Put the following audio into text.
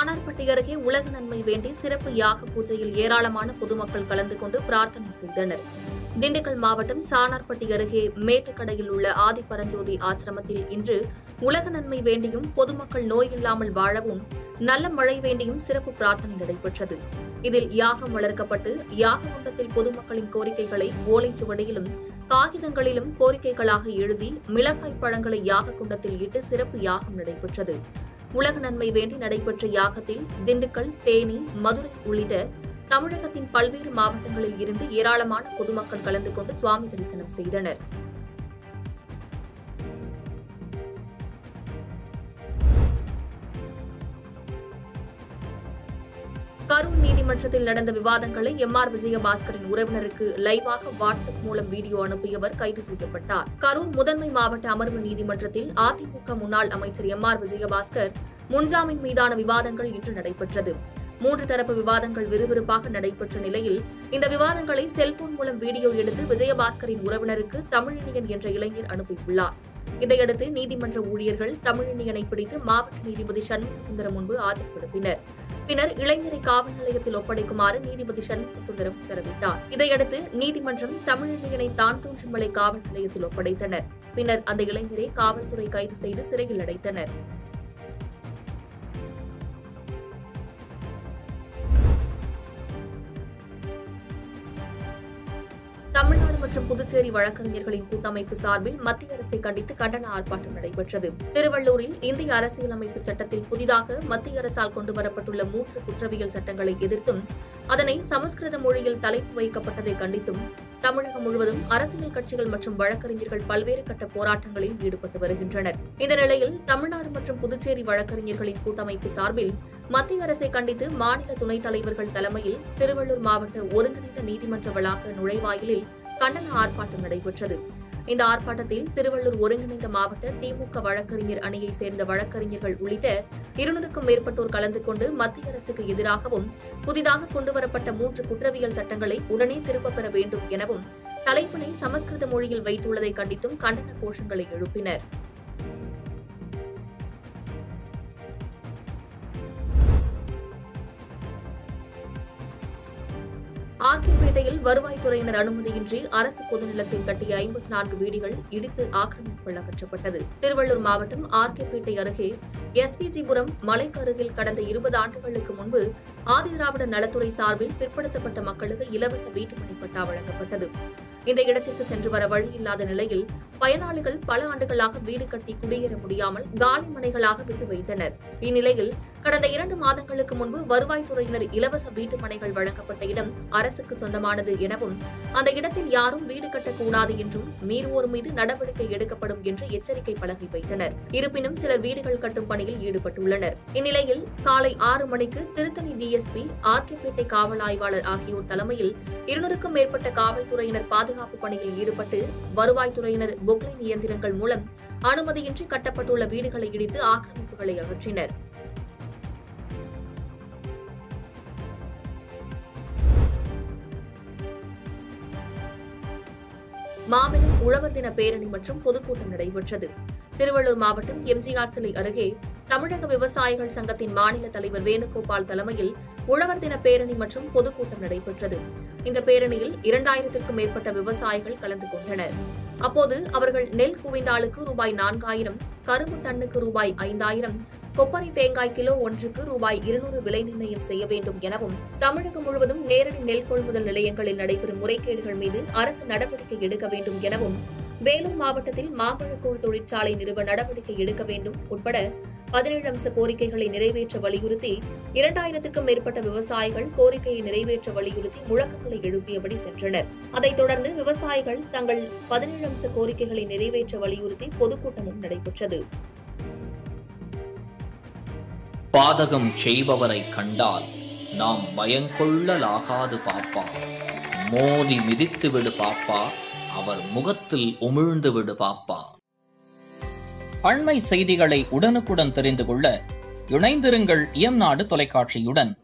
சாணார்பட்டி அருகே உலக நன்மை வேண்டி சிறப்பு யாக பூஜையில் ஏராளமான பொதுமக்கள் கலந்து கொண்டு பிரார்த்தனை செய்தனர் திண்டுக்கல் மாவட்டம் சாணார்பட்டி அருகே மேட்டுக்கடையில் உள்ள ஆதிபரஞ்சோதி ஆசிரமத்தில் இன்று உலக நன்மை வேண்டியும் பொதுமக்கள் நோய் இல்லாமல் வாழவும் நல்ல மழை வேண்டியும் சிறப்பு பிரார்த்தனை நடைபெற்றது இதில் யாகம் வளர்க்கப்பட்டு யாக குண்டத்தில் பொதுமக்களின் கோரிக்கைகளை ஓலைச்சுவடியிலும் காகிதங்களிலும் கோரிக்கைகளாக எழுதி மிளகாய் பழங்களை யாக குண்டத்தில் இட்டு சிறப்பு யாகம் நடைபெற்றது உலக நன்மை வேண்டி நடைபெற்ற யாகத்தில் திண்டுக்கல் தேனி மதுரை உள்ளிட்ட தமிழகத்தின் பல்வேறு மாவட்டங்களில் இருந்து ஏராளமான பொதுமக்கள் கலந்து கொண்டு சுவாமி தரிசனம் செய்தனர் கரூர் நீதிமன்றத்தில் நடந்த விவாதங்களை எம் ஆர் விஜயபாஸ்கரின் உறவினருக்கு லைவாக வாட்ஸ்அப் மூலம் வீடியோ அனுப்பியவர் கைது செய்யப்பட்டார் கரூர் முதன்மை மாவட்ட அமர்வு நீதிமன்றத்தில் அதிமுக முன்னாள் அமைச்சர் எம் ஆர் விஜயபாஸ்கர் முன்ஜாமீன் மீதான விவாதங்கள் இன்று நடைபெற்றது மூன்று தரப்பு விவாதங்கள் விறுவிறுப்பாக நடைபெற்ற நிலையில் இந்த விவாதங்களை செல்போன் மூலம் வீடியோ எடுத்து விஜயபாஸ்கரின் உறவினருக்கு தமிழினியன் என்ற இளைஞர் அனுப்பியுள்ளார் இதையடுத்து நீதிமன்ற ஊழியர்கள் தமிழினியனை பிடித்து மாவட்ட நீதிபதி சண்முக சுந்தரம் முன்பு ஆஜர்படுத்தினர் பின்னர் இளைஞரை காவல் நிலையத்தில் ஒப்படைக்குமாறு நீதிபதி சண்முக சுந்தரம் உத்தரவிட்டார் இதையடுத்து நீதிமன்றம் தமிழினியனை தான் தோன்றுமலை காவல் நிலையத்தில் ஒப்படைத்தனர் பின்னர் அந்த இளைஞரை காவல்துறை கைது செய்து சிறையில் அடைத்தனர் தமிழ்நாடு மற்றும் புதுச்சேரி வழக்கறிஞர்களின் கூட்டமைப்பு சார்பில் மத்திய அரசை கண்டித்து கண்டன ஆர்ப்பாட்டம் நடைபெற்றது திருவள்ளூரில் இந்திய அரசியலமைப்பு சட்டத்தில் புதிதாக மத்திய அரசால் கொண்டுவரப்பட்டுள்ள மூன்று குற்றவியல் சட்டங்களை எதிர்த்தும் அதனை சமஸ்கிருத மொழியில் தலைப்பு வைக்கப்பட்டதை கண்டித்தும் தமிழகம் முழுவதும் அரசியல் கட்சிகள் மற்றும் வழக்கறிஞர்கள் பல்வேறு கட்ட போராட்டங்களில் ஈடுபட்டு வருகின்றனர் இந்த நிலையில் தமிழ்நாடு மற்றும் புதுச்சேரி வழக்கறிஞர்களின் கூட்டமைப்பு சார்பில் மத்திய அரசை கண்டித்து மாநில துணைத் தலைவர்கள் தலைமையில் திருவள்ளூர் மாவட்ட ஒருங்கிணைந்த நீதிமன்ற வளாக நுழைவாயிலில் கண்டன ஆர்ப்பாட்டம் நடைபெற்றது இந்த ஆர்ப்பாட்டத்தில் திருவள்ளூர் ஒருங்கிணைந்த மாவட்ட திமுக வழக்கறிஞர் அணியை சேர்ந்த வழக்கறிஞர்கள் உள்ளிட்ட இருநூறுக்கும் மேற்பட்டோர் கலந்து கொண்டு மத்திய அரசுக்கு எதிராகவும் புதிதாக கொண்டுவரப்பட்ட மூன்று குற்றவியல் சட்டங்களை உடனே திரும்பப் பெற வேண்டும் எனவும் தலைப்பினை சமஸ்கிருத மொழியில் வைத்துள்ளதை கண்டித்தும் கண்டன கோஷங்களை எழுப்பினர் ஆர்கிப்பேட்டையில் வருவாய்த்துறையினர் அனுமதியின்றி அரசு பொதுநிலத்தில் கட்டிய ஐம்பத்தி நான்கு வீடுகள் இடித்து ஆக்கிரமிப்புகள் அகற்றப்பட்டது திருவள்ளூர் மாவட்டம் ஆர்கிப்பேட்டை அருகே எஸ்பிஜிபுரம் மலைக்கு அருகில் கடந்த இருபது ஆண்டுகளுக்கு முன்பு ஆதிதிராவிட நலத்துறை சார்பில் பிற்படுத்தப்பட்ட மக்களுக்கு இலவச வீட்டுமனை பட்டா வழங்கப்பட்டது இந்த இடத்திற்கு சென்று வர வழி இல்லாத நிலையில் பயனாளிகள் பல ஆண்டுகளாக வீடு கட்டி குடியேற முடியாமல் காலி மனைகளாக விட்டு வைத்தனர் இந்நிலையில் கடந்த இரண்டு மாதங்களுக்கு முன்பு வருவாய்த்துறையினர் இலவச வீட்டு மனைகள் வழங்கப்பட்ட இடம் அரசுக்கு சொந்தமானது எனவும் அந்த இடத்தில் யாரும் வீடு கட்டக்கூடாது என்றும் மீறுவோர் மீது நடவடிக்கை எடுக்கப்படும் என்று எச்சரிக்கை பலகை வைத்தனர் இருப்பினும் சிலர் வீடுகள் கட்டும் பணியில் ஈடுபட்டுள்ளனர் இந்நிலையில் காலை ஆறு மணிக்கு திருத்தணி டிஎஸ்பி ஆர்கேபேட்டை காவல் ஆய்வாளர் ஆகியோர் தலைமையில் இருநூறுக்கும் மேற்பட்ட காவல்துறையினர் பாதுகாப்பு பணியில் ஈடுபட்டு வருவாய்த்துறையினர் பொக்லைன் இயந்திரங்கள் மூலம் அனுமதியின்றி கட்டப்பட்டுள்ள வீடுகளை இடித்து ஆக்கிரமிப்புகளை அகற்றினர் மாபெரும் உழவர் தின பேரணி மற்றும் பொதுக்கூட்டம் நடைபெற்றது திருவள்ளூர் மாவட்டம் எம்ஜிஆர் சிலை அருகே தமிழக விவசாயிகள் சங்கத்தின் மாநில தலைவர் வேணுகோபால் தலைமையில் உழவர் தின பேரணி மற்றும் பொதுக்கூட்டம் நடைபெற்றது இந்த பேரணியில் இரண்டாயிரத்திற்கும் மேற்பட்ட விவசாயிகள் கலந்து கொண்டனர் அப்போது அவர்கள் நெல் குவிண்டாலுக்கு ரூபாய் நான்காயிரம் கரும்பு டன்னுக்கு ரூபாய் ஐந்தாயிரம் கொப்பரை தேங்காய் கிலோ ஒன்றுக்கு ரூபாய் இருநூறு விலை நிர்ணயம் செய்ய வேண்டும் எனவும் தமிழகம் முழுவதும் நேரடி நெல் கொள்முதல் நிலையங்களில் நடைபெறும் முறைகேடுகள் மீது அரசு நடவடிக்கை எடுக்க வேண்டும் எனவும் வேலூர் மாவட்டத்தில் மாம்பழக்கூழ் தொழிற்சாலை நிறுவ நடவடிக்கை எடுக்க வேண்டும் உட்பட பதினேழு அம்ச கோரிக்கைகளை நிறைவேற்ற வலியுறுத்தி இரண்டாயிரத்திற்கும் மேற்பட்ட விவசாயிகள் கோரிக்கையை நிறைவேற்ற வலியுறுத்தி முழக்கங்களை எழுப்பியபடி சென்றனர் அதைத் தொடர்ந்து விவசாயிகள் தங்கள் பதினேழு அம்ச கோரிக்கைகளை நிறைவேற்ற வலியுறுத்தி பொதுக்கூட்டமும் நடைபெற்றது பாதகம் செய்பவரை கண்டால் நாம் பயங்கொள்ளலாகாது பாப்பா மோதி மிதித்து விடு பாப்பா அவர் முகத்தில் உமிழ்ந்து விடு பாப்பா அண்மை செய்திகளை உடனுக்குடன் தெரிந்து கொள்ள இணைந்திருங்கள் இயம்நாடு தொலைக்காட்சியுடன்